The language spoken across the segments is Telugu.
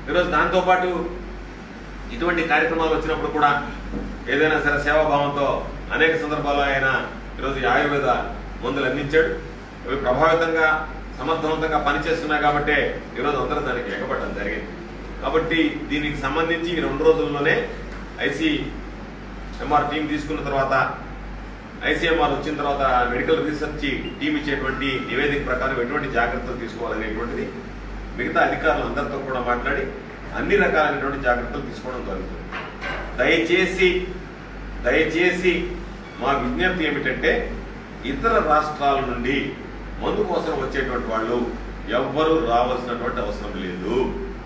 ఈరోజు దాంతోపాటు ఇటువంటి కార్యక్రమాలు వచ్చినప్పుడు కూడా ఏదైనా సరే సేవాభావంతో అనేక సందర్భాల్లో ఆయన ఈరోజు ఈ ఆయుర్వేద మందులు అందించాడు అవి ప్రభావితంగా సమర్థవంతంగా పనిచేస్తున్నాయి కాబట్టి ఈరోజు అందరూ దానికి ఎగబడడం జరిగింది కాబట్టి దీనికి సంబంధించి ఈ రెండు రోజుల్లోనే ఐసీ ఎంఆర్ టీం తీసుకున్న తర్వాత ఐసీఎంఆర్ వచ్చిన తర్వాత మెడికల్ రీసెర్చ్ టీం ఇచ్చేటువంటి నివేదిక ప్రకారం ఎటువంటి జాగ్రత్తలు తీసుకోవాలనేటువంటిది మిగతా అధికారులందరితో కూడా మాట్లాడి అన్ని రకాలైనటువంటి జాగ్రత్తలు తీసుకోవడం జరుగుతుంది దయచేసి దయచేసి మా విజ్ఞప్తి ఏమిటంటే ఇతర రాష్ట్రాల నుండి మందు కోసం వచ్చేటువంటి వాళ్ళు ఎవ్వరూ రావాల్సినటువంటి అవసరం లేదు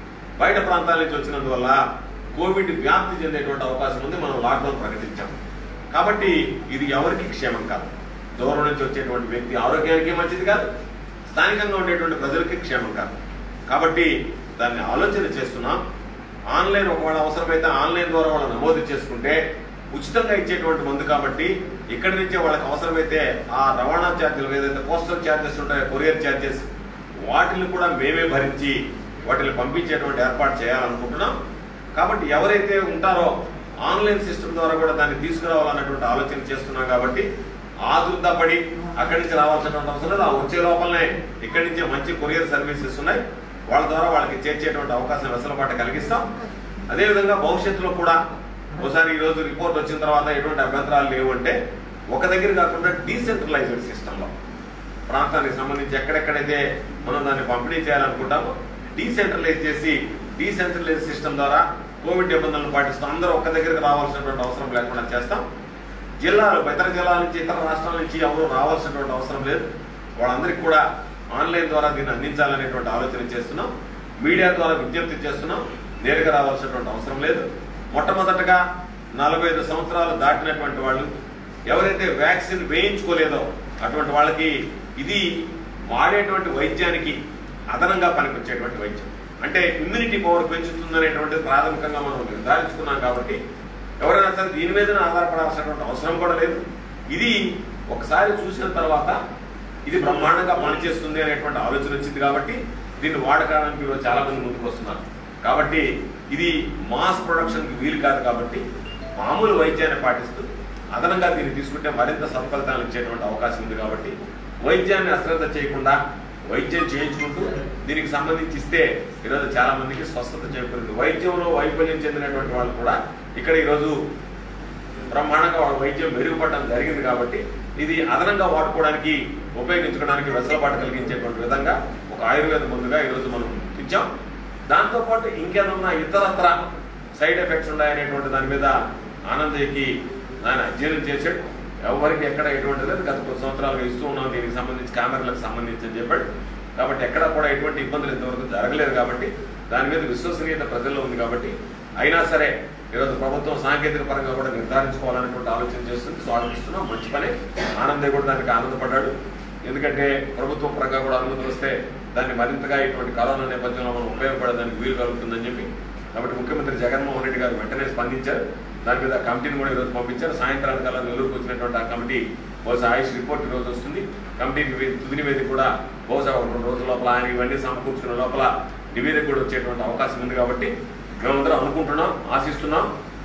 బయట ప్రాంతాల నుంచి వచ్చినందువల్ల కోవిడ్ వ్యాప్తి చెందేటువంటి అవకాశం ఉంది మనం లాక్డౌన్ ప్రకటించాం కాబట్టి ఇది ఎవరికి క్షేమం కాదు దూరం నుంచి వచ్చేటువంటి వ్యక్తి ఆరోగ్యానికి మంచిది కాదు స్థానికంగా ఉండేటువంటి ప్రజలకి క్షేమం కాదు కాబట్టి దాన్ని ఆలోచన చేస్తున్నాం ఆన్లైన్ ఒకవేళ అవసరమైతే ఆన్లైన్ ద్వారా వాళ్ళు నమోదు చేసుకుంటే ఉచితంగా ఇచ్చేటువంటి మందు కాబట్టి ఇక్కడి నుంచే వాళ్ళకి అవసరమైతే ఆ రవాణా ఛార్జీలు ఏదైతే పోస్టల్ ఛార్జెస్ ఉంటాయో కొరియర్ ఛార్జెస్ వాటిని కూడా మేమే భరించి వాటిని పంపించేటువంటి ఏర్పాటు చేయాలనుకుంటున్నాం కాబట్టి ఎవరైతే ఉంటారో ఆన్లైన్ సిస్టమ్ ద్వారా కూడా దాన్ని తీసుకురావాలన్నటువంటి ఆలోచన చేస్తున్నాం కాబట్టి ఆదుర్దాపడి అక్కడి నుంచి రావాల్సినటువంటి అవసరం లేదు ఆ వచ్చే లోపలనే ఇక్కడి నుంచే మంచి కొరియర్ సర్వీసెస్ ఉన్నాయి వాళ్ళ ద్వారా వాళ్ళకి చేర్చేటువంటి అవకాశం వెసులుబాటు కలిగిస్తాం అదేవిధంగా భవిష్యత్తులో కూడా ఒకసారి ఈ రోజు రిపోర్ట్ వచ్చిన తర్వాత ఎటువంటి అభ్యంతరాలు లేవు అంటే ఒక దగ్గర కాకుండా డీసెంట్రలైజ్డ్ సిస్టంలో ప్రాంతానికి సంబంధించి ఎక్కడెక్కడైతే మనం దాన్ని పంపిణీ చేయాలనుకుంటామో డీసెంట్రలైజ్ చేసి డీసెంట్రలైజ్ సిస్టమ్ ద్వారా కోవిడ్ నిబంధనలు పాటిస్తూ అందరూ ఒక దగ్గరికి రావాల్సినటువంటి అవసరం లేకుండా చేస్తాం జిల్లాలు ఇతర జిల్లాల నుంచి ఇతర రాష్ట్రాల నుంచి ఎవరు రావాల్సినటువంటి అవసరం లేదు వాళ్ళందరికీ కూడా ఆన్లైన్ ద్వారా దీన్ని అందించాలనేటువంటి ఆలోచన చేస్తున్నాం మీడియా ద్వారా విజ్ఞప్తి చేస్తున్నాం నేరుగా రావాల్సినటువంటి అవసరం లేదు మొట్టమొదటగా నలభై ఐదు సంవత్సరాలు దాటినటువంటి వాళ్ళు ఎవరైతే వ్యాక్సిన్ వేయించుకోలేదో అటువంటి వాళ్ళకి ఇది వాడేటువంటి వైద్యానికి అదనంగా పనికొచ్చేటువంటి వైద్యం అంటే ఇమ్యూనిటీ పవర్ పెంచుతుందనేటువంటిది ప్రాథమికంగా మనం నిర్ధారించుకున్నాం కాబట్టి ఎవరైనా సరే దీని మీద ఆధారపడాల్సినటువంటి అవసరం కూడా లేదు ఇది ఒకసారి చూసిన తర్వాత ఇది బ్రహ్మాండంగా పనిచేస్తుంది అనేటువంటి ఆలోచన వచ్చింది కాబట్టి దీన్ని వాడకానికి ఈరోజు చాలా మంది ముందుకు వస్తున్నారు కాబట్టి ఇది మాస్ ప్రొడక్షన్కి వీలు కాదు కాబట్టి మామూలు వైద్యాన్ని పాటిస్తూ అదనంగా దీన్ని తీసుకుంటే మరింత సత్ఫలితాలు ఇచ్చేటువంటి అవకాశం ఉంది కాబట్టి వైద్యాన్ని అశ్రద్ధ చేయకుండా వైద్యం చేయించుకుంటూ దీనికి సంబంధించి ఇస్తే ఈరోజు చాలా మందికి స్వస్థత చేకూరింది వైద్యంలో వైఫల్యం చెందినటువంటి వాళ్ళు కూడా ఇక్కడ ఈరోజు బ్రహ్మాండంగా వాళ్ళ వైద్యం మెరుగుపడడం జరిగింది కాబట్టి ఇది అదనంగా వాడుకోవడానికి ఉపయోగించుకోవడానికి వెసులుబాటు కలిగించేటువంటి విధంగా ఒక ఆయుర్వేద మందుగా ఈరోజు మనం ఇచ్చాం దాంతోపాటు ఇంకేదన్నా ఇతరత్ర సైడ్ ఎఫెక్ట్స్ ఉన్నాయనేటువంటి దాని మీద ఆనందయ్యకి ఆయన అధ్యయనం చేశాడు ఎవరికి ఎక్కడ ఎటువంటి లేదు గత కొద్ది సంవత్సరాలుగా ఇస్తూ ఉన్నాం దీనికి సంబంధించి కెమెరాలకు సంబంధించి అని చెప్పాడు కాబట్టి ఎక్కడ కూడా ఎటువంటి ఇబ్బందులు ఇంతవరకు జరగలేదు కాబట్టి దాని మీద విశ్వసనీయత ప్రజల్లో ఉంది కాబట్టి అయినా సరే ఈరోజు ప్రభుత్వం సాంకేతిక పరంగా కూడా నిర్ధారించుకోవాలనేటువంటి ఆలోచన చేస్తుంది స్వాగతిస్తున్నాం మంచి పని ఆనందయ్య కూడా దానికి ఆనందపడ్డాడు ఎందుకంటే ప్రభుత్వం పరంగా కూడా అనుమతులు వస్తే దాన్ని మరింతగా ఇటువంటి కరోనా నేపథ్యంలో మనం ఉపయోగపడడానికి వీలు కలుగుతుందని చెప్పి కాబట్టి ముఖ్యమంత్రి జగన్మోహన్ రెడ్డి గారు వెంటనే స్పందించారు దాని మీద కమిటీని కూడా ఈరోజు పంపించారు సాయంత్రానికి కల్లా నెల్లూరుకు వచ్చినటువంటి ఆ కమిటీ బహుశా ఆయుష్ రిపోర్ట్ ఈరోజు వస్తుంది కమిటీ నివే- తుది నివేదిక కూడా బహుశా ఒక రెండు రోజుల లోపల ఆయన ఇవన్నీ సమకూర్చుకున్న లోపల నివేదిక కూడా వచ్చేటువంటి అవకాశం ఉంది కాబట్టి మేమందరం అనుకుంటున్నాం ఆశిస్తున్నాం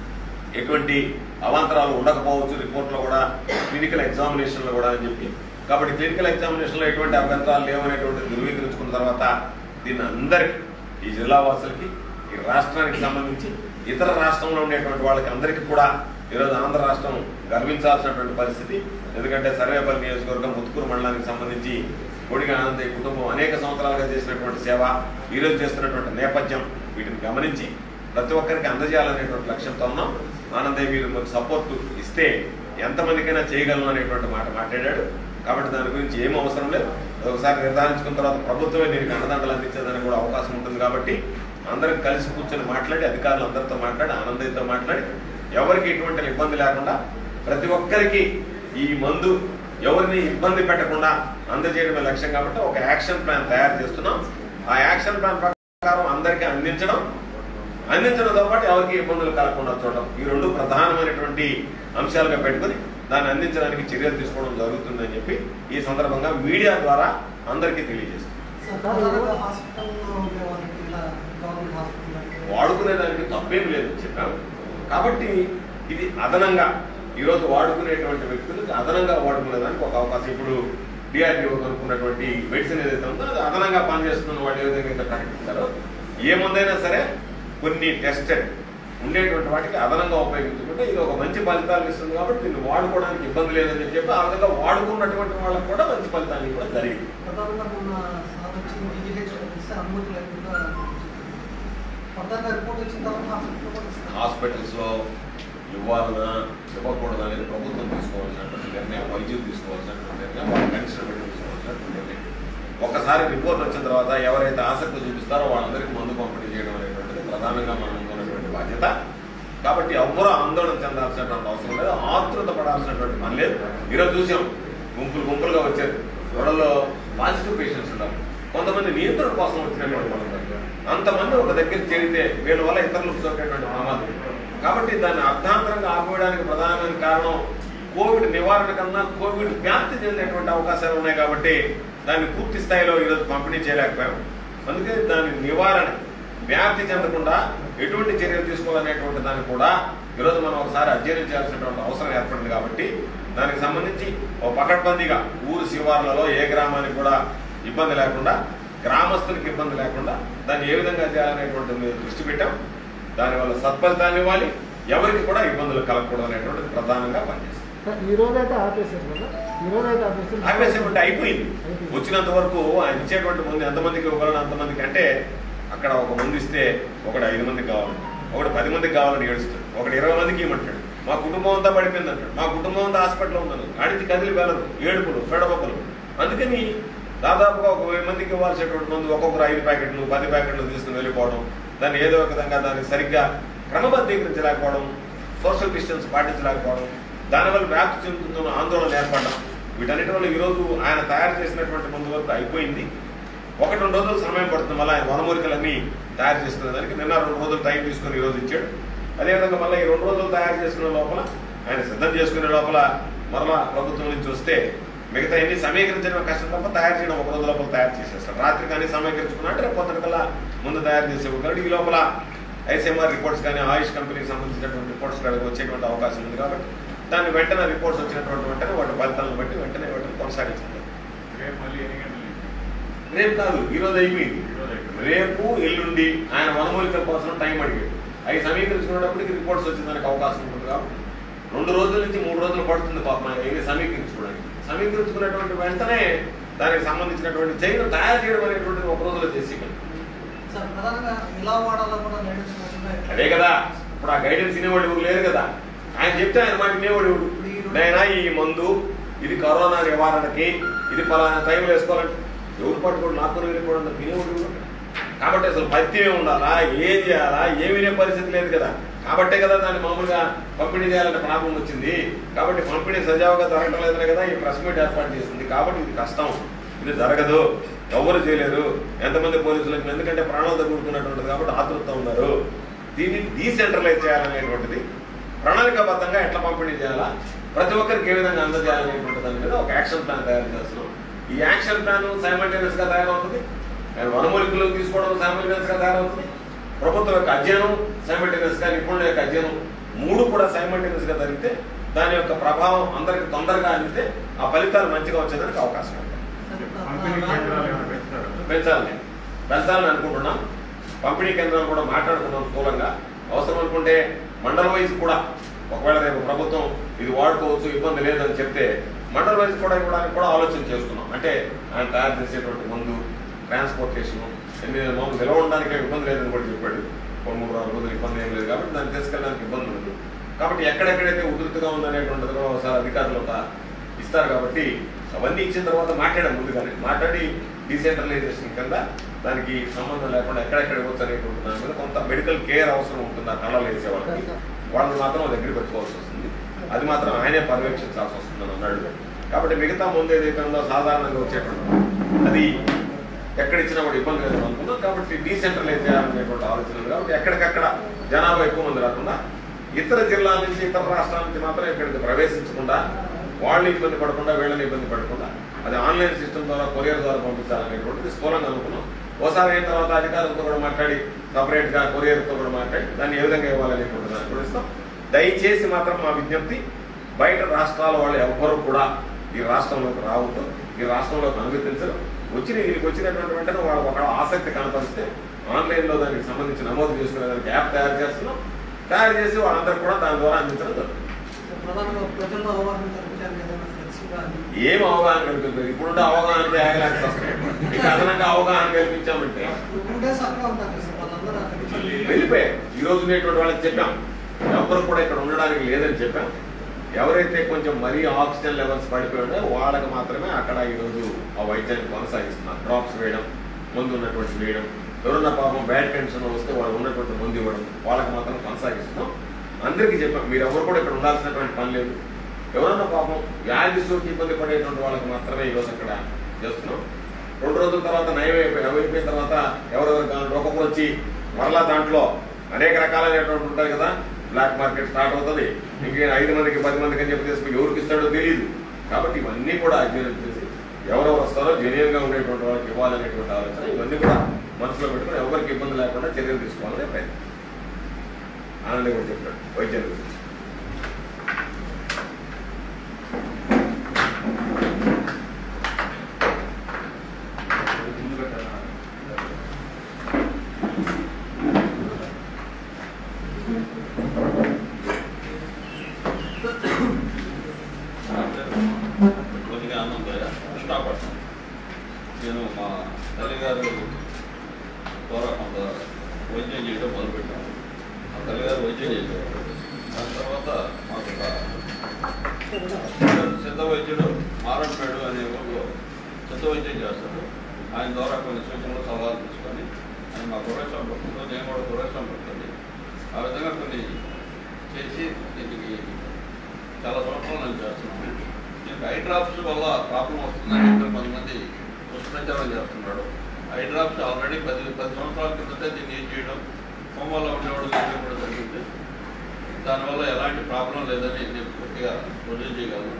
ఎటువంటి అవాంతరాలు ఉండకపోవచ్చు రిపోర్ట్లో కూడా క్లినికల్ ఎగ్జామినేషన్లో కూడా అని చెప్పి కాబట్టి క్లినికల్ ఎగ్జామినేషన్లో ఎటువంటి అభ్యంతరాలు లేవనేటువంటి ధృవీకరించుకున్న తర్వాత దీన్ని అందరికీ ఈ జిల్లా వాసులకి ఈ రాష్ట్రానికి సంబంధించి ఇతర రాష్ట్రంలో ఉండేటువంటి వాళ్ళకి అందరికీ కూడా ఈరోజు ఆంధ్ర రాష్ట్రం గర్వించాల్సినటువంటి పరిస్థితి ఎందుకంటే సర్వేపల్లి నియోజకవర్గం ముత్తుకూరు మండలానికి సంబంధించి కొడిగా ఆనందయ్య కుటుంబం అనేక సంవత్సరాలుగా చేసినటువంటి సేవ ఈరోజు చేస్తున్నటువంటి నేపథ్యం వీటిని గమనించి ప్రతి ఒక్కరికి అందజేయాలనేటువంటి లక్ష్యంతో ఉన్నాం ఆనందయ్య మీరు మాకు సపోర్ట్ ఇస్తే ఎంతమందికైనా చేయగలను అనేటువంటి మాట మాట్లాడాడు కాబట్టి దాని గురించి ఏం అవసరం లేదు అది ఒకసారి నిర్ధారించుకున్న తర్వాత ప్రభుత్వమే దీనికి అండదండలు అందించేదానికి కూడా అవకాశం ఉంటుంది కాబట్టి అందరం కలిసి కూర్చొని మాట్లాడి అధికారులు అందరితో మాట్లాడి ఆనందయ్యతో మాట్లాడి ఎవరికి ఎటువంటి ఇబ్బంది లేకుండా ప్రతి ఒక్కరికి ఈ మందు ఎవరిని ఇబ్బంది పెట్టకుండా అందజేయడమే లక్ష్యం కాబట్టి ఒక యాక్షన్ ప్లాన్ తయారు చేస్తున్నాం ఆ యాక్షన్ ప్లాన్ ప్రకారం అందరికీ అందించడం అందించడంతో పాటు ఎవరికి ఇబ్బందులు కలగకుండా చూడడం ఈ రెండు ప్రధానమైనటువంటి అంశాలుగా పెట్టుకుని దాన్ని అందించడానికి చర్యలు తీసుకోవడం జరుగుతుందని చెప్పి ఈ సందర్భంగా మీడియా ద్వారా అందరికీ తెలియజేస్తుంది సాధారణంగా హాస్పిటల్లో ఉండే వాళ్ళకి ఇలా గవర్నమెంట్ హాస్పిటల్ వాడుకునేదానికి తప్పేం లేదు చెప్పాము కాబట్టి ఇది అదనంగా ఈరోజు వాడుకునేటువంటి వ్యక్తులకు అదనంగా వాడుకునేదానికి ఒక అవకాశం ఇప్పుడు డిఆర్డిఓ కనుక్కున్నటువంటి మెడిసిన్ ఏదైతే ఉందో అది అదనంగా పనిచేస్తున్న వాళ్ళు ఏ విధంగా అయితే ప్రకటిస్తారో ఏ మందైనా సరే కొన్ని టెస్టెడ్ ఉండేటువంటి వాటికి అదనంగా ఉపయోగించుకుంటే ఇది ఒక మంచి ఫలితాలు ఇస్తుంది కాబట్టి దీన్ని వాడుకోవడానికి ఇబ్బంది లేదని చెప్పి ఆ విధంగా వాడుకున్నటువంటి వాళ్ళకి కూడా మంచి ఫలితాన్ని కూడా జరిగింది ప్రధానంగా మొన్న సార్ వచ్చి ఈజీహెచ్ ఇస్తే అనుమతి లేకుండా ఫర్దర్గా రిపోర్ట్ వచ్చిన తర్వాత హాస్పిటల్ కూడా ఇస్తారు హాస్పిటల్స్ లో ఇవ్వాలన్నా ఇవ్వకూడదు అనేది ప్రభుత్వం తీసుకోవాల్సినటువంటి నిర్ణయం వైద్యులు తీసుకోవాల్సినటువంటి నిర్ణయం వాళ్ళ కన్సిడర్ పెట్టి తీసుకోవాల్సినటువంటి నిర్ణయం ఒకసారి రిపోర్ట్ వచ్చిన తర్వాత ఎవరైతే ఆసక్తి చూపిస్తారో వాళ్ళందరికీ మందు పంపిణీ చేయడం అనేటువంటిది ప్రధానంగా మనం ఉన్నటువంటి బాధ్యత కాబట్టి ఎవ్వరూ ఆందోళన చెందాల్సినటువంటి అవసరం లేదు ఆతృత పడాల్సినటువంటి పని లేదు ఈరోజు చూసాం గుంపులు గుంపులుగా వచ్చారు ఎవరిలో పాజిటివ్ పేషెంట్స్ ఉన్నారు కొంతమంది నియంత్రణ కోసం వచ్చినటువంటి వాళ్ళు ఉన్నారు. అంతమంది ఒక దగ్గర చేరితే వీళ్ళ వల్ల ఇతరులకు సోకేటువంటి ప్రమాదం కాబట్టి దాన్ని అర్థాంతరంగా ఆపేయడానికి ప్రధానమైన కారణం కోవిడ్ నివారణ కన్నా కోవిడ్ వ్యాప్తి చెందేటువంటి అవకాశాలు ఉన్నాయి కాబట్టి దాన్ని పూర్తి స్థాయిలో ఈరోజు పంపిణీ చేయలేకపోయాం అందుకే దాని నివారణ వ్యాప్తి చెందకుండా ఎటువంటి చర్యలు తీసుకోవాలనేటువంటి దాన్ని కూడా ఈరోజు మనం ఒకసారి అధ్యయనం చేయాల్సినటువంటి అవసరం ఏర్పడింది కాబట్టి దానికి సంబంధించి ఒక పకడ్బందీగా ఊరు శివార్లలో ఏ గ్రామానికి కూడా ఇబ్బంది లేకుండా గ్రామస్తులకు ఇబ్బంది లేకుండా దాన్ని ఏ విధంగా చేయాలనేటువంటి మీద దృష్టి పెట్టాం దానివల్ల సత్ఫలితాన్ని ఇవ్వాలి ఎవరికి కూడా ఇబ్బందులు కలగకూడదు అనేటువంటిది ప్రధానంగా పనిచేస్తుంది ఈ రోజు అయితే ఆపేశారు కదా ఈ రోజు అయితే ఆపేశారు ఆపేసేమంటే అయిపోయింది వచ్చినంత వరకు ఆయన ఇచ్చేటువంటి ముందు ఎంతమందికి ఇవ్వగలను అంతమందికి అంటే అక్కడ ఒక ముందు ఇస్తే ఒకటి ఐదు మందికి కావాలి ఒకటి పది మందికి కావాలని ఏడుస్తాడు ఒకటి ఇరవై మందికి ఇవ్వమంటాడు మా కుటుంబం అంతా పడిపోయింది అంటాడు మా కుటుంబం అంతా హాస్పిటల్లో ఉన్నాను ఆడించి కదిలి వెళ్ళరు ఏడుపులు పెడబొక్కలు అందుకని దాదాపుగా ఒక వెయ్యి మందికి ఇవ్వాల్సినటువంటి మందు ఒక్కొక్కరు ఐదు ప్యాకెట్లు పది ప్యాకెట్లు తీసుకుని వెళ్ళిపోవడం దాన్ని ఏదో ఒక విధంగా దాన్ని సరిగ్గా క్రమబద్ధీకరించలేకపోవడం సోషల్ డిస్టెన్స్ పాటించలేకపోవడం దానివల్ల వ్యాప్తి చెందుతున్న ఆందోళన ఏర్పడడం వీటన్నిటి వల్ల ఈరోజు ఆయన తయారు చేసినటువంటి మందు వరకు అయిపోయింది ఒకటి రెండు రోజులు సమయం పడుతుంది మళ్ళీ ఆయన వనమూలికలన్నీ తయారు చేసుకునే దానికి నిన్న రెండు రోజులు టైం తీసుకొని ఈ రోజు ఇచ్చాడు అదేవిధంగా మళ్ళీ ఈ రెండు రోజులు తయారు చేసుకునే లోపల ఆయన సిద్ధం చేసుకునే లోపల మరలా ప్రభుత్వం నుంచి వస్తే మిగతా ఎన్ని సమీకరించడం కష్టం తప్ప తయారు చేయడం ఒక రోజు లోపల తయారు చేసేస్తారు రాత్రి కానీ సమీకరించుకున్నట్టు రేపు పొద్దునకల్లా ముందు తయారు చేసేవారు కాబట్టి ఈ లోపల ఐసీఎంఆర్ రిపోర్ట్స్ కానీ ఆయుష్ కంపెనీకి సంబంధించినటువంటి రిపోర్ట్స్ కూడా వచ్చేటువంటి అవకాశం ఉంది కాబట్టి దాన్ని వెంటనే రిపోర్ట్స్ వచ్చినటువంటి వెంటనే వాటి ఫలితాలను బట్టి వెంటనే వాటిని కొనసాగించాలి రేపు మళ్ళీ ఎన్ని గంటలకి? రేపు కాదు ఈ రోజు అయిపోయింది ఈ రోజు అయిపోయింది. రేపు ఎల్లుండి ఆయన వనమూలికల కోసం టైం అడిగాడు అవి సమీకరించుకునేటప్పటికి రిపోర్ట్స్ వచ్చేదానికి అవకాశం ఉంటుంది కాబట్టి రెండు రోజుల నుంచి మూడు రోజులు పడుతుంది పాపం ఆయన ఇవి సమీకరించుకోవడానికి సమీకరించుకున్నటువంటి వెంటనే దానికి సంబంధించినటువంటి చైన్ తయారు చేయడం అనేటువంటిది ఒక రోజులో చేసి సార్ ప్రధానంగా ఇలా వాడాలో కూడా నేర్చుకుంటున్నా అదే కదా ఇప్పుడు ఆ గైడెన్స్ వినేవాడు ఎవరు లేరు కదా ఆయన చెప్తే ఆయన మాట వినేవాడు ఎవడు నాయనా ఈ మందు ఇది కరోనా నివారణకి ఇది పలానా టైంలో వేసుకోవాలంటే ఎవరు పట్టుకోడు నాకు వెళ్ళిపోవడం వినేవాడు ఎవరు? కాబట్టి అసలు పత్యమే ఉండాలా ఏం చేయాలా ఏం వినే పరిస్థితి లేదు కదా కాబట్టే కదా దాన్ని మామూలుగా పంపిణీ చేయాలనే ప్రాబ్లం వచ్చింది కాబట్టి పంపిణీ సజావుగా జరగడం లేదనే కదా ఈ ప్రెస్ మీట్ ఏర్పాటు చేసింది కాబట్టి ఇది కష్టం ఇది జరగదు ఎవరు చేయలేరు ఎంతమంది పోలీసులకు ఎందుకంటే ప్రాణాలతో కూడుకున్నటువంటిది కాబట్టి ఆతృత ఉన్నారు దీన్ని డీసెంట్రలైజ్ చేయాలనేటువంటిది ప్రణాళికాబద్ధంగా ఎట్లా పంపిణీ చేయాలా ప్రతి ఒక్కరికి ఏ విధంగా అందజేయాలనేటువంటి దాని మీద ఒక యాక్షన్ ప్లాన్ తయారు చేస్తున్నాం ఈ యాక్షన్ ప్లాన్ సైమల్టేనియస్ గా తయారవుతుంది అండ్ వనమూలికలు తీసుకోవడం సైమల్టేనియస్ గా తయారవుతుంది ప్రభుత్వం యొక్క అధ్యయనం సైమల్టేనియస్ గా నిపుణుల యొక్క అధ్యయనం మూడు కూడా సైమల్టేనియస్ గా జరిగితే దాని యొక్క ప్రభావం అందరికి తొందరగా అందితే ఆ ఫలితాలు మంచిగా వచ్చేదానికి అవకాశం ఉంది పంపిణీ కేంద్రాలు ఏమైనా పెంచుతారా? పెంచాలని పెంచాలని అనుకుంటున్నాం పంపిణీ కేంద్రాలు కూడా మాట్లాడుకున్నాం స్థూలంగా అవసరం అనుకుంటే మండల వైజ్ కూడా ఒకవేళ రేపు ప్రభుత్వం ఇది వాడుకోవచ్చు ఇబ్బంది లేదని చెప్తే మండల వైజ్ కూడా ఇవ్వడానికి కూడా ఆలోచన చేస్తున్నాం అంటే ఆయన తయారు చేసేటువంటి మందు ట్రాన్స్పోర్టేషన్ ఎన్ని మామూలు నిలవ ఉండడానికి ఇబ్బంది లేదని కూడా చెప్పాడు ఒక మూడు నాలుగు రోజులు ఇబ్బంది ఏం లేదు కాబట్టి దాన్ని తీసుకెళ్ళడానికి ఇబ్బంది ఉండదు కాబట్టి ఎక్కడెక్కడైతే ఉధృతిగా ఉందనేటువంటిది కూడా ఒకసారి అధికారులు ఒక ఇస్తారు కాబట్టి అవన్నీ ఇచ్చిన తర్వాత మాట్లాడాం ముందుగానే మాట్లాడి డీసెంట్రలైజేషన్ కింద దానికి సంబంధం లేకుండా ఎక్కడెక్కడ ఇవ్వచ్చు అనేటువంటి దాని మీద కొంత మెడికల్ కేర్ అవసరం ఉంటుంది ఆ కళ్ళలో వేసే వాళ్ళకి వాళ్ళని మాత్రం దగ్గర పెట్టుకోవాల్సి వస్తుంది అది మాత్రం ఆయనే పర్యవేక్షించాల్సి వస్తుందని అన్నాడు కాబట్టి మిగతా ముందు ఏదైతే ఉందో సాధారణంగా వచ్చేటువంటి అది ఎక్కడ ఇచ్చినా కూడా ఇబ్బంది లేదు అనుకున్నాం కాబట్టి డీసెంట్రలైజ్ చేయాలనేటువంటి ఆలోచన ఉంది కాబట్టి ఎక్కడికక్కడ జనాభా ఎక్కువ మంది రాకుండా ఇతర జిల్లాల నుంచి ఇతర రాష్ట్రాల నుంచి మాత్రం ఇక్కడికి ప్రవేశించకుండా వాళ్ళు ఇబ్బంది పడకుండా వీళ్ళని ఇబ్బంది పడకుండా అది ఆన్లైన్ సిస్టమ్ ద్వారా కొరియర్ ద్వారా పంపించాలనేటువంటిది స్థూలంగా అనుకున్నాం ఓసారి అయిన తర్వాత అధికారులతో కూడా మాట్లాడి సపరేట్గా కొరియర్తో కూడా మాట్లాడి దాన్ని ఏ విధంగా ఇవ్వాలని దాన్ని కూడా ఇస్తాం దయచేసి మాత్రం మా విజ్ఞప్తి బయట రాష్ట్రాల వాళ్ళు ఎవ్వరూ కూడా ఈ రాష్ట్రంలోకి రావద్దు ఈ రాష్ట్రంలోకి అనుమతించరు వచ్చిన వీరికి వచ్చినటువంటి వెంటనే వాళ్ళు ఒక ఆసక్తి కనపరిస్తే ఆన్లైన్లో దానికి సంబంధించి నమోదు చేసుకునే దానికి యాప్ తయారు చేస్తున్నాం తయారు చేసి వాళ్ళందరూ కూడా దాని ద్వారా అందించడం జరుగుతుంది ప్రధానంగా ప్రజల్లో అవగాహన కల్పించాలి ఏదైనా ఫ్లెక్సీగా అని ఏం అవగాహన కల్పిస్తుంది ఇప్పుడుంటే అవగాహన తేగలేక మీకు అదనంగా అవగాహన కల్పించామంటే టూ డేస్ అక్కడ ఉంటారు సార్ వాళ్ళందరూ అక్కడికి వెళ్ళి వెళ్ళిపోయారు ఈ రోజు ఉండేటువంటి వాళ్ళకి చెప్పాం ఎవరు కూడా ఇక్కడ ఉండడానికి లేదని చెప్పాం ఎవరైతే కొంచెం మరీ ఆక్సిజన్ లెవెల్స్ పడిపోయాడో వాళ్ళకి మాత్రమే అక్కడ ఈరోజు ఆ వైద్యాన్ని కొనసాగిస్తున్నారు డ్రాప్స్ వేయడం ముందు ఉన్నటువంటి వేయడం ఎవరన్నా పాపం బ్యాడ్ కండిషన్ వస్తే వాళ్ళు ఉన్నటువంటి మందు ఇవ్వడం వాళ్ళకి మాత్రం కొనసాగిస్తున్నాం అందరికీ చెప్పాం మీరు ఎవరు కూడా ఇక్కడ ఉండాల్సినటువంటి పని లేదు ఎవరన్నా పాపం వ్యాధి సోకి ఇబ్బంది పడేటువంటి వాళ్ళకి మాత్రమే ఈరోజు అక్కడ చేస్తున్నాం రెండు రోజుల తర్వాత నయం అయిపోయి అయిపోయిన తర్వాత ఎవరెవరు కావాలి ఒక్కొక్కరు వచ్చి మరలా దాంట్లో అనేక రకాలైనటువంటి ఉంటాయి కదా బ్లాక్ మార్కెట్ స్టార్ట్ అవుతుంది ఇంకే ఐదు మందికి పది మందికి అని చెప్పి తీసుకుని ఎవరికి ఇస్తాడో తెలియదు కాబట్టి ఇవన్నీ కూడా అధ్యయనం చేసి ఎవరెవరు వస్తారో జెన్యున్ గా ఉండేటువంటి వాళ్ళకి ఇవ్వాలనేటువంటి ఆలోచన ఇవన్నీ కూడా మనసులో పెట్టుకుని ఎవరికి ఇబ్బంది లేకుండా చర్యలు తీసుకోవాలనే ప్రయత్నం ఆనందం కూడా చెప్పాడు వైద్యం గురించి ముందు పెట్టాలా? కొద్దిగా ఆనందయ్య కృష్ణాపట్నం నేను మా తల్లిగారు ద్వారా కొంత వైద్యం చేయడం మొదలుపెట్టాను మా తల్లిగారు వైద్యం చేసేవారు దాని తర్వాత మాకు ఒక సిద్ధ వైద్యుడు మారంపేడు అనే ఊళ్ళో సిద్ధ వైద్యం చేస్తాడు ఆయన ద్వారా కొన్ని సూచనలు సలహాలు తీసుకొని ఆయన మా గురేశ్వరం పడుతుందో నేను కూడా గురేశ్వరం పడుతుంది ఆ విధంగా కొన్ని చేసి దీనికి చాలా సంవత్సరాల నుంచి చేస్తున్నాను దీనికి ఐ డ్రాప్స్ వల్ల ప్రాబ్లం వస్తుందని చెప్పి కొంతమంది దుష్ప్రచారం చేస్తున్నాడు ఐ డ్రాప్స్ ఆల్రెడీ పది పది సంవత్సరాల క్రితమే దీన్ని యూజ్ చేయడం హోమాలో ఉండేవాడు యూజ్ కూడా జరిగింది దానివల్ల ఎలాంటి ప్రాబ్లం లేదని నేను పూర్తిగా రుజువు చేయగలను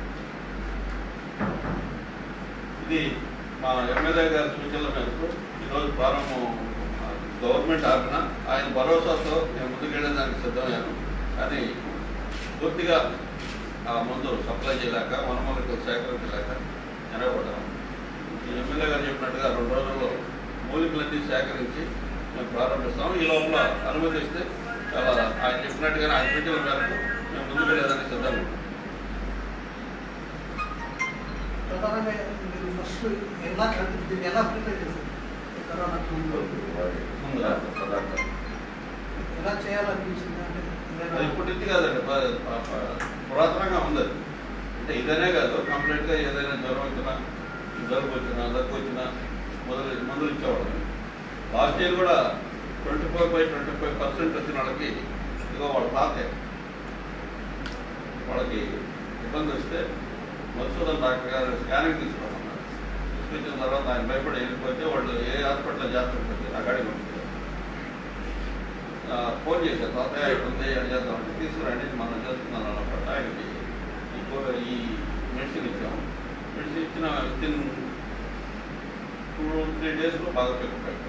ఇది మా ఎమ్మెల్యే గారి సూచనల మేరకు ఈరోజు ప్రారంభం ఆ, గవర్నమెంట్ ఆపిన ఆయన భరోసాతో నేను ముందుకెళ్ళడానికి సిద్ధమయ్యాను కానీ పూర్తిగా ఆ మందు సప్లై చేయలేక వనమూలికలు సేకరించలేక నిలబడ్డాను ఈ ఎమ్మెల్యే గారు చెప్పినట్టుగా రెండు రోజుల్లో మూలికలన్నీ సేకరించి మేము ప్రారంభిస్తాం ఈ లోపల అనుమతిస్తే చాలా ఆయన చెప్పినట్టుగానే ఆయన సూచనల మేరకు మేము ముందుకెళ్ళేదానికి సిద్ధంగా ఉన్నాం ప్రధానంగా మీరు ఫస్ట్ ఎలా కంటి దీన్ని ఎలా ప్రిపేర్ చేశారు ఈ కరోనా ముందు ముందుగా పదార్థాలు ఎలా చేయాలనిపించింది అంటే అది ఏదైనా ఇప్పుడు ఇది కాదండి ప- ప- ప- పురాతనంగా ఉంది అది. అంటే ఇదనే కాదు కంప్లీట్గా ఏదైనా జ్వరం వచ్చినా జలుబు వచ్చినా దగ్గు వచ్చినా మొదలు మందులు ఇచ్చేవాళ్ళం లాస్ట్ ఇయర్ కూడా twenty four by twenty five percent వచ్చిన వాళ్ళకి ఇదిగో వాళ్ళ తాతే వాళ్ళకి ఇబ్బంది వస్తే మధుసూదన్ డాక్టర్ గారు స్కానింగ్ తీసుకోమన్నారు తీసుకొచ్చిన తర్వాత ఆయన భయపడి వెళ్ళిపోతే వాళ్ళు ఏ హాస్పిటల్లో చేస్తుంటుంది అక్కడికి పంపించారు ఆ, ఫోన్ చేశారు తాతయ్య ఇక్కడ ఉంది అని చేద్దామంటే తీసుకురండి మనం చేస్తున్నాను అన్నమాట ఆయనకి ఈ కో- ఈ మెడిసిన్ ఇచ్చాము మెడిసిన్ ఇచ్చిన విత్ ఇన్ టూ త్రీ డేస్లో బాగా పికప్ అయిపోయింది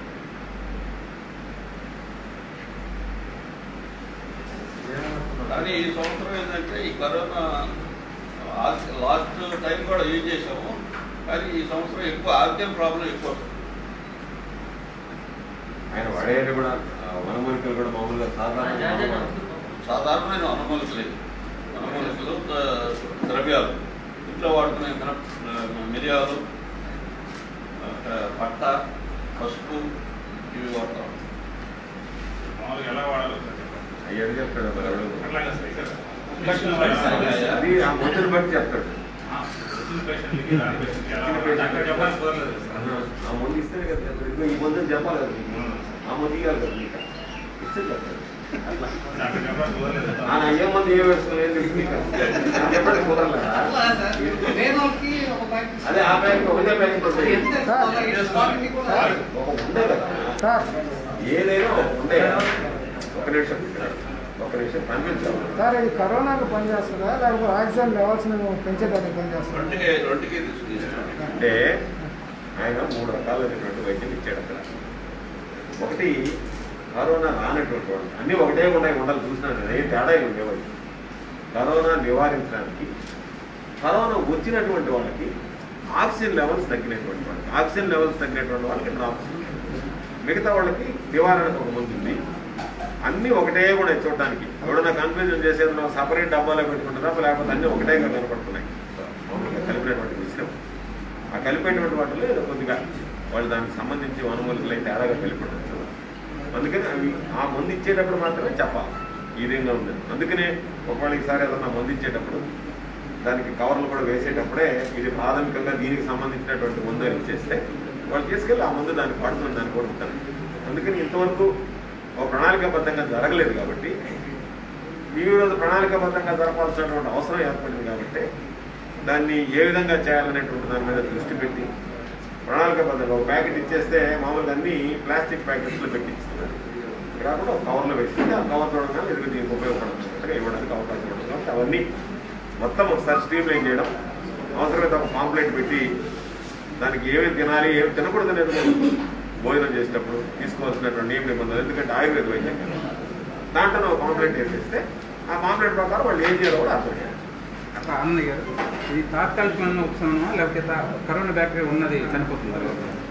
కానీ ఈ సంవత్సరం ఏంటంటే ఈ కరోనా లాస్ట్ టైం కూడా యూజ్ చేసాము కానీ ఈ సంవత్సరం ఎక్కువ ఆరోగ్యం ప్రాబ్లం ఎక్కువ వస్తుంది ఆయన వాడేది కూడా ఆ, వనమూలికలు కూడా మామూలుగా సాధారణ సాధారణమైన అనుమతులు ఇవి. అనుమతులు ఆ, ద్రవ్యాలు ఇంట్లో వాడుకునే మినప ఆ, మిరియాలు ఆ, పట్ట పసుపు ఇవి వాడతాం మామూలుగా ఎలా వాడాలో సార్ చెప్పండి. అయ్యాడు చెప్తాడు మరి ఎవడు. అట్లాగే సార్ ఇక్కడ. అది ఆ మందుని బట్టి చెప్తాడు ఆ, వచ్చిన పేషెంట్లకి రాని పేషెంట్లకి ఎలా వాడాలో అక్కడ చెప్పడానికి కుదరలేదు సార్. ఆ మందు ఇస్తేనే కదా చెప్తాడు. ఇదిగో ఈ మందుని చెప్పాలి కదా నీకు. ఆ మందు ఇవ్వాలి కదా నీకు ఇస్తే చెప్తాడు అట్లా అక్కడ చెప్పడానికి కుదరలేదు సార్. ఆయన ఏ మందు ఏం వేసుకోలేదు నీకు చెప్పడానికి కుదరలేదా అట్లా సార్ లేని వాళ్ళకి ఒక ప్యాకెట్ అదే ఆ ప్యాకెట్ ఒకటే ప్యాకెట్ వస్తుంది ఎంత వాళ్ళ ఈ క్వాలిటీ కూడా ఒక ఉండే కదా సార్ ఏదైనా ఒక ఉండే ఒక నిమిషం ఒక నిమిషం పంపించాలి సార్ ఇది కరోనాకు పనిచేస్తుందా లేకపోతే ఆక్సిజన్ లెవెల్స్ పెంచేదానికి పనిచేస్తుందా రెండుకి రెండుకి తీసుకుంటాం అంటే ఆయన మూడు రకాలైనటువంటి వైద్యం ఇచ్చాడు అక్కడ ఒకటి కరోనా రానటువంటి వాళ్ళు అన్నీ ఒకటే ఉన్నాయి ఉండాలి చూసినాను నేను ఏ తేడా ఏమి ఉండేవాళ్ళు కరోనా నివారించడానికి కరోనా వచ్చినటువంటి వాళ్ళకి ఆక్సిజన్ లెవెల్స్ తగ్గినటువంటి వాళ్ళకి ఆక్సిజన్ లెవెల్స్ తగ్గినటువంటి వాళ్ళకి డ్రాప్స్ మిగతా వాళ్ళకి నివారణకు ఒక మందు ఉంది అన్నీ ఒకటే కూడా చూడటానికి ఎవడన్నా కన్ఫ్యూజన్ చేసేది నాకు సపరేట్ డబ్బాలో పెట్టుకుంటారా లేకపోతే అన్నీ ఒకటేగా కనపడుతున్నాయి మామూలుగా కలిపినటువంటి మిశ్రమం ఆ కలిపేటువంటి వాటిలో ఏదో కొద్దిగా వాళ్ళు దానికి సంబంధించి వనమూలికలు తేడాగా కలిపి అందుకని అవి ఆ మందు ఇచ్చేటప్పుడు మాత్రమే చెప్పాలి ఈ విధంగా ఉంది అందుకనే ఒకవేళ ఈసారి ఏదన్నా మందు ఇచ్చేటప్పుడు దానికి కవర్లు కూడా వేసేటప్పుడే ఇది ప్రాథమికంగా దీనికి సంబంధించినటువంటి మందు అని ఇచ్చేస్తే వాళ్ళు తీసుకెళ్ళి ఆ మందు దానికి పడుతుంది దాన్ని కూడా ఉంటారు అందుకని ఇంతవరకు ఒక ప్రణాళికాబద్ధంగా జరగలేదు కాబట్టి ఈ రోజు ప్రణాళికాబద్ధంగా జరపాల్సినటువంటి అవసరం ఏర్పడింది కాబట్టి దాన్ని ఏ విధంగా చేయాలనేటువంటి దాని మీద దృష్టి పెట్టి ప్రణాళికాబద్ధంగా ఒక ప్యాకెట్ ఇచ్చేస్తే మామూలుగా అన్ని ప్లాస్టిక్ ప్యాకెట్స్లో పెట్టి ఇస్తున్నారు ఇక్కడ కూడా ఒక కవర్లో వేసి ఆ కవర్ చూడగానే ఇది దీనికి ఉపయోగపడుతున్నట్టుగా ఇవ్వడానికి అవకాశం ఉంటుంది కాబట్టి అవన్నీ మొత్తం ఒకసారి స్ట్రీమ్ లైన్ చేయడం అవసరమైతే ఒక పాంప్లెట్ పెట్టి దానికి ఏమి తినాలి ఏమి తినకూడదు అనేది భోజనం చేసేటప్పుడు తీసుకోవాల్సినటువంటి నియమ నిబంధనలు ఎందుకంటే ఆయుర్వేద వైద్యం కదా. దాంట్లో ఒక పాంప్లెట్ వేసేస్తే ఆ పాంప్లెట్ ప్రకారం వాళ్ళు ఏం చేయాలో కూడా అర్థం చేయాలి అన్నయ్య గారు ఇది తాత్కాలికమైన ఉపశమనమా లేకపోతే తా- కరోనా బ్యాక్టీరియా ఉన్నది చనిపోతుందా